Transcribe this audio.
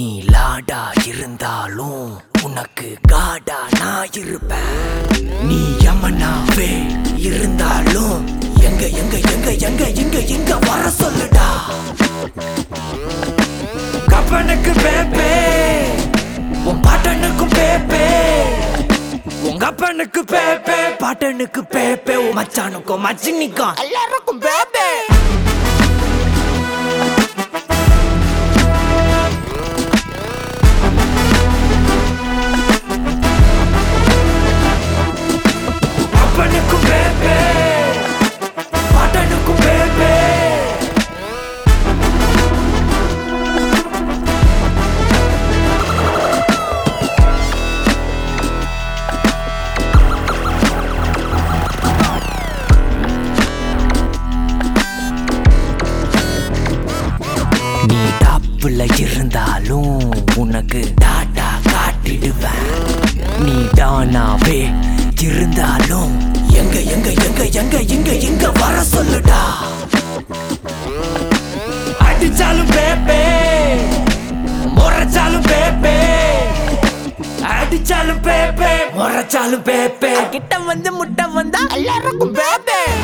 லாடா இருந்தாலும் உனக்கு காடா நான் இருப்பேன் நீ யமனாவே இருந்தாலும் எங்க எங்க எங்க எங்க இங்க இங்க வர சொல்லுடா கப்பனுக்கு பேப்பே உன் பாட்டனுக்கும் பேப்பே உங்க அப்பனுக்கு பேப்பே பாட்டனுக்கு பேப்பே உன் மச்சானுக்கும் மச்சினிக்கும் எல்லாருக்கும் பேப்பே அப்பனுக்கும் பேப்பே பாட்டனுக்கும் பேப்பே நீ டாப்புல இருந்தாலும் உனக்கு டாட்டா காட்டிடுவேன் நீ டானாவே இருந்தாலும் எங்க எங்க எங்க எங்க இங்க இங்க வர சொல்லுடா அடிச்சாலும் பேப்பே முறைச்சாலும் பேப்பே அடிச்சாலும் பேப்பே முறைச்சாலும் பேப்பே கிட்ட வந்து முட்டை வந்தா எல்லாருக்கும் பேப்பே